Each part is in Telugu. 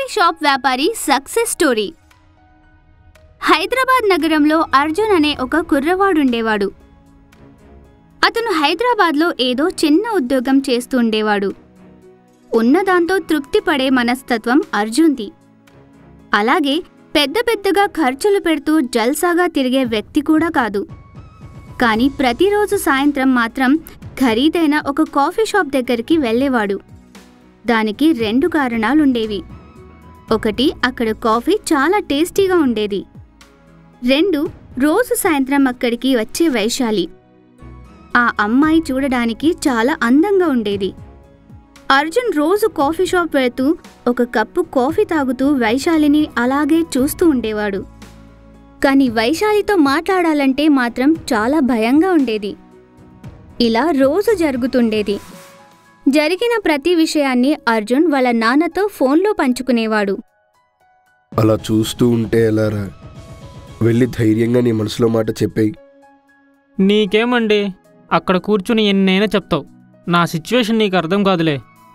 షాప్ వ్యాపారి సక్సెస్ స్టోరీ హైదరాబాద్ నగరంలో అర్జున్ అనే ఒక కుర్రవాడుండేవాడు అతను హైదరాబాద్లో ఏదో చిన్న ఉద్యోగం చేస్తూ ఉండేవాడు ఉన్నదాంతో తృప్తి పడే మనస్తత్వం అర్జున్ది అలాగే పెద్ద పెద్దగా ఖర్చులు పెడుతూ జల్సాగా తిరిగే వ్యక్తి కూడా కాదు కానీ ప్రతిరోజు సాయంత్రం మాత్రం ఖరీదైన ఒక కాఫీ షాప్ దగ్గరికి వెళ్ళేవాడు దానికి రెండు కారణాలుండేవి ఒకటి అక్కడ కాఫీ చాలా టేస్టీగా ఉండేది రెండు రోజు సాయంత్రం అక్కడికి వచ్చే వైశాలి ఆ అమ్మాయి చూడడానికి చాలా అందంగా ఉండేది అర్జున్ రోజు కాఫీ షాప్ వెళుతూ ఒక కప్పు కాఫీ తాగుతూ వైశాలిని అలాగే చూస్తూ ఉండేవాడు కానీ వైశాలితో మాట్లాడాలంటే మాత్రం చాలా భయంగా ఉండేది ఇలా రోజు జరుగుతుండేది జరిగిన ప్రతి విషయాన్ని అర్జున్ వాళ్ళ నాన్నతో ఫోన్లో పంచుకునేవాడు అలా చూస్తూ ఉంటే ఎలారా వెళ్ళి ధైర్యంగా నీ మనసులో మాట చెప్పేయి నీకేమండి అక్కడ కూర్చుని ఎన్నైనా చెప్తావు నా సిచ్యువేషన్ నీకు అర్థం కాదులే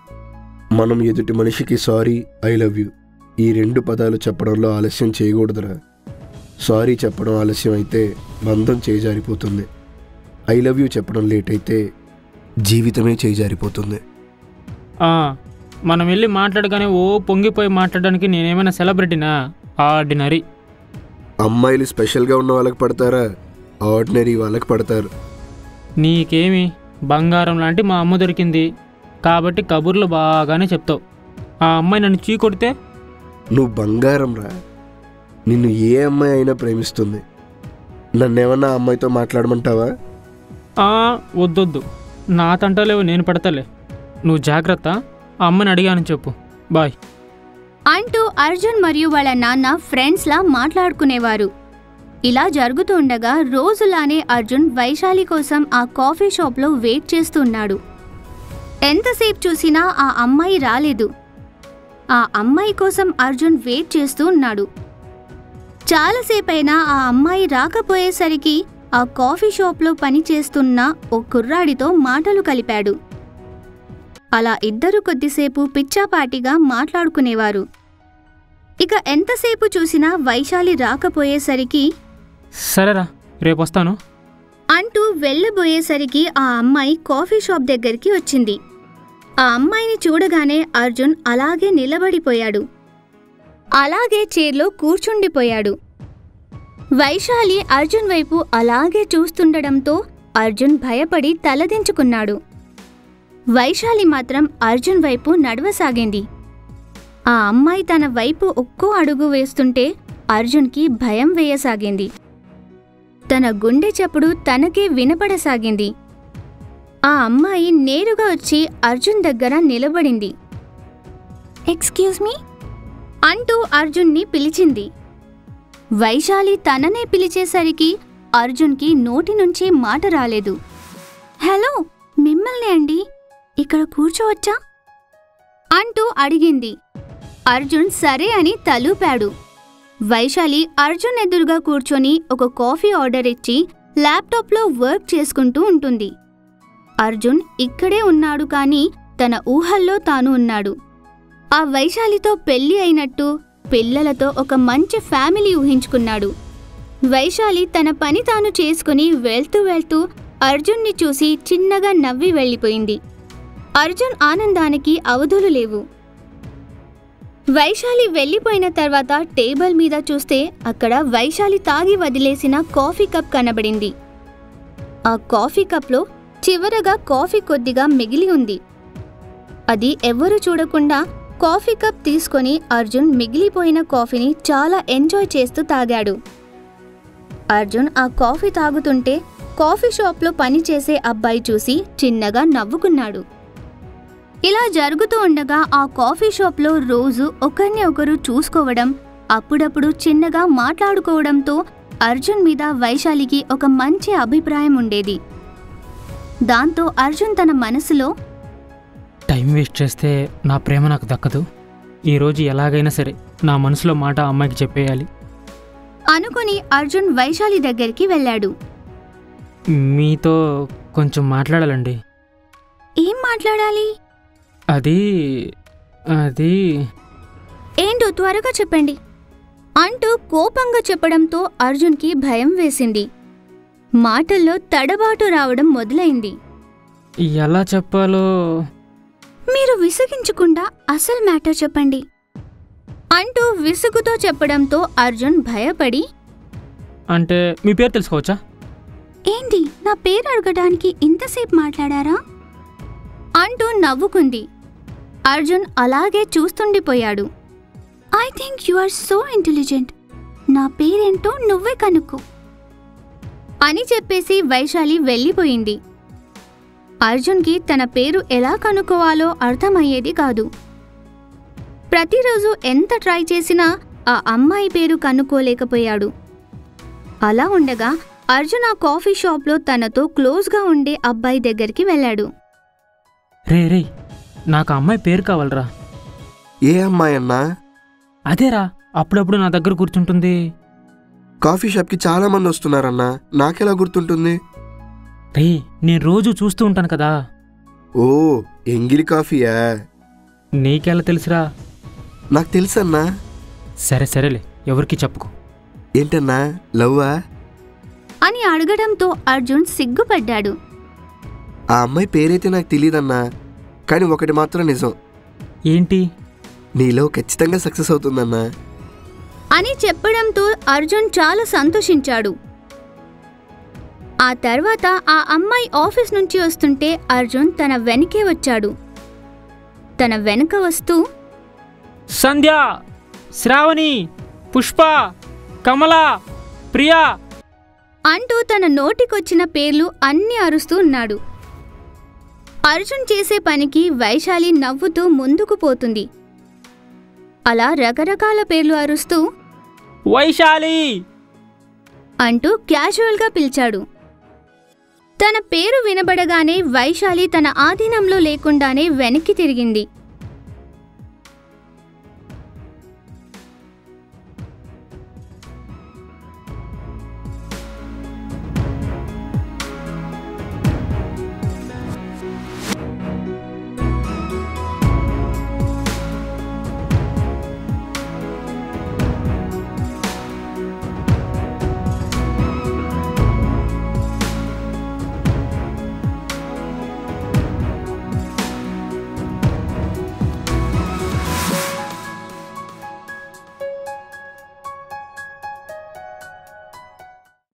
మనం ఎదుటి మనిషికి సారీ ఐ లవ్ యూ ఈ రెండు పదాలు చెప్పడంలో ఆలస్యం చేయకూడదురా సారీ చెప్పడం ఆలస్యం అయితే బంధం చేజారిపోతుంది ఐ లవ్ యూ చెప్పడం లేట్ అయితే జీవితమే చేజారిపోతుంది ఆ, మనం వెళ్ళి మాట్లాడగానే ఓ పొంగిపోయి మాట్లాడడానికి నేనేమైనా సెలబ్రిటీనా ఆర్డినరీ అమ్మాయిలు స్పెషల్గా ఉన్న వాళ్ళకి పడతారా ఆర్డినరీ వాళ్ళకి పడతారు నీకేమి బంగారం లాంటి మా అమ్మ దొరికింది కాబట్టి కబుర్లు బాగానే చెప్తావు ఆ అమ్మాయి నన్ను చీ కొడితే నువ్వు బంగారం రా నిన్ను ఏ అమ్మాయి అయినా ప్రేమిస్తుంది నన్నేమన్నా ఆ అమ్మాయితో మాట్లాడమంటావా ఆ, వద్దొద్దు నా తంటలేవు నేను పడతలే నువ్వు జాగ్రత్త ఆ అమ్మని అడిగాను చెప్పు బాయ్ అంటూ అర్జున్ మరియు వాళ్ళ నాన్న ఫ్రెండ్స్లా మాట్లాడుకునేవారు ఇలా జరుగుతూ ఉండగా రోజులానే అర్జున్ వైశాలి కోసం ఆ కాఫీ షాప్లో వెయిట్ చేస్తూ ఉన్నాడు ఎంతసేపు చూసినా ఆ అమ్మాయి రాలేదు ఆ అమ్మాయి కోసం అర్జున్ వెయిట్ చేస్తూ ఉన్నాడు చాలాసేపైనా ఆ అమ్మాయి రాకపోయేసరికి ఆ కాఫీ షాప్లో పనిచేస్తున్న ఓ కుర్రాడితో మాటలు కలిపాడు అలా ఇద్దరు కొద్దిసేపు పిచ్చాపాటిగా మాట్లాడుకునేవారు ఇక ఎంతసేపు చూసినా వైశాలి రాకపోయేసరికి సరేరా రేపు వస్తాను అంటూ వెళ్ళబోయేసరికి ఆ అమ్మాయి కాఫీ షాప్ దగ్గరికి వచ్చింది ఆ అమ్మాయిని చూడగానే అర్జున్ అలాగే నిలబడిపోయాడు అలాగే చైర్లో కూర్చుండిపోయాడు వైశాలి అర్జున్ వైపు అలాగే చూస్తుండడంతో అర్జున్ భయపడి తలదించుకున్నాడు వైశాలి మాత్రం అర్జున్ వైపు నడవసాగింది ఆ అమ్మాయి తన వైపు ఒక్కో అడుగు వేస్తుంటే అర్జున్కి భయం వేయసాగింది తన గుండె చప్పుడు తనకే వినపడసాగింది ఆ అమ్మాయి నేరుగా వచ్చి అర్జున్ దగ్గర నిలబడింది ఎక్స్క్యూజ్ మీ అంటూ అర్జున్ని పిలిచింది వైశాలి తననే పిలిచేసరికి అర్జున్కి నోటి నుంచి మాట రాలేదు హలో మిమ్మల్ని అండి ఇక్కడ కూర్చోవచ్చా అంటూ అడిగింది అర్జున్ సరే అని తలూపాడు వైశాలి అర్జున్ ఎదురుగా కూర్చొని ఒక కాఫీ ఆర్డర్ ఇచ్చి ల్యాప్టాప్లో వర్క్ చేసుకుంటూ ఉంటుంది అర్జున్ ఇక్కడే ఉన్నాడు కానీ తన ఊహల్లో తాను ఉన్నాడు ఆ వైశాలితో పెళ్లి అయినట్టు పిల్లలతో ఒక మంచి ఫ్యామిలీ ఊహించుకున్నాడు వైశాలి తన పని తాను చేసుకుని వెళ్తూ వెళ్తూ అర్జున్ని చూసి చిన్నగా నవ్వి వెళ్ళిపోయింది అర్జున్ ఆనందానికి అవధులు లేవు వైశాలి వెళ్ళిపోయిన తర్వాత టేబుల్ మీద చూస్తే అక్కడ వైశాలి తాగి వదిలేసిన కాఫీ కప్ కనబడింది ఆ కాఫీ కప్లో చివరగా కాఫీ కొద్దిగా మిగిలి ఉంది అది ఎవ్వరూ చూడకుండా కాఫీ కప్ తీసుకొని అర్జున్ మిగిలిపోయిన కాఫీని చాలా ఎంజాయ్ చేస్తూ తాగాడు అర్జున్ ఆ కాఫీ తాగుతుంటే కాఫీ షాప్లో పనిచేసే అబ్బాయి చూసి చిన్నగా నవ్వుకున్నాడు ఇలా జరుగుతూ ఉండగా ఆ కాఫీ షాప్లో రోజు ఒకరిని ఒకరు చూసుకోవడం అప్పుడప్పుడు చిన్నగా మాట్లాడుకోవడంతో అర్జున్ మీద వైశాలికి ఒక మంచి అభిప్రాయం ఉండేది దాంతో అర్జున్ తన మనసులో టైం వేస్ట్ చేస్తే నా ప్రేమ నాకు దక్కదు ఈరోజు ఎలాగైనా సరే నా మనసులో మాట ఆ అమ్మాయికి చెప్పేయాలి అనుకుని అర్జున్ వైశాలి దగ్గరికి వెళ్ళాడు మీతో కొంచెం మాట్లాడాలండి ఏం మాట్లాడాలి అది అది ఏంటో త్వరగా చెప్పండి అంటూ కోపంగా చెప్పడంతో అర్జున్కి భయం వేసింది మాటల్లో తడబాటు రావడం మొదలైంది ఎలా చెప్పాలో మీరు విసిగించకుండా అసలు మ్యాటర్ చెప్పండి అంటూ విసుగుతో చెప్పడంతో అర్జున్ భయపడి అంటే మీ పేరు తెలుసుకోవచ్చా ఏంటి నా పేరు అడగడానికి ఇంతసేపు మాట్లాడారా అంటూ నవ్వుకుంది అర్జున్ అలాగే చూస్తుండిపోయాడు I think you are so intelligent నా పేరేంటో నువ్వే కనుక్కో అని చెప్పేసి వైశాలి వెళ్ళిపోయింది అర్జున్కి తన పేరు ఎలా కనుక్కోవాలో అర్థమయ్యేది కాదు ప్రతిరోజు ఎంత ట్రై చేసినా ఆ అమ్మాయి పేరు కనుక్కోలేకపోయాడు అలా ఉండగా అర్జున్ ఆ కాఫీ షాప్లో తనతో క్లోజ్గా ఉండే అబ్బాయి దగ్గరికి వెళ్ళాడు రే రే నాకు ఆ అమ్మాయి పేరు కావాలరా ఏ అమ్మాయి అన్నా అదేరా అప్పుడప్పుడు నా దగ్గర కూర్చుంటుంది కాఫీ షాప్కి చాలా మంది వస్తున్నారన్నా నాకెలా గుర్తుంటుంది రే నేను రోజు చూస్తూ ఉంటాను కదా ఓ ఎంగిలి కాఫీయా నీకెలా తెలుసురా నాకు తెలుసన్నా సరే సరేలే ఎవరికి చెప్పుకో ఏంటన్నా లవ్వా అని అడగడంతో అర్జున్ సిగ్గుపడ్డాడు ఆ అమ్మాయి పేరైతే నాకు తెలియదన్నా కానీ ఒకటి మాత్రం నిజం ఏంటి నీలో ఖచ్చితంగా సక్సెస్ అవుతుందన్నా అని చెప్పడంతో అర్జున్ చాలా సంతోషించాడు ఆ తర్వాత ఆ అమ్మాయి ఆఫీస్ నుంచి వస్తుంటే అర్జున్ తన వెనకే వచ్చాడు తన వెనుక వస్తూ సంధ్య శ్రావణి పుష్ప కమల ప్రియా అంటూ తన నోటికొచ్చిన పేర్లు అన్నీ అరుస్తూ ఉన్నాడు అర్జున్ చేసే పనికి వైశాలి నవ్వుతూ ముందుకు పోతుంది అలా రకరకాల పేర్లు అరుస్తూ వైశాలి అంటూ క్యాజువల్గా పిలిచాడు తన పేరు వినబడగానే వైశాలి తన ఆధీనంలో లేకుండానే వెనక్కి తిరిగింది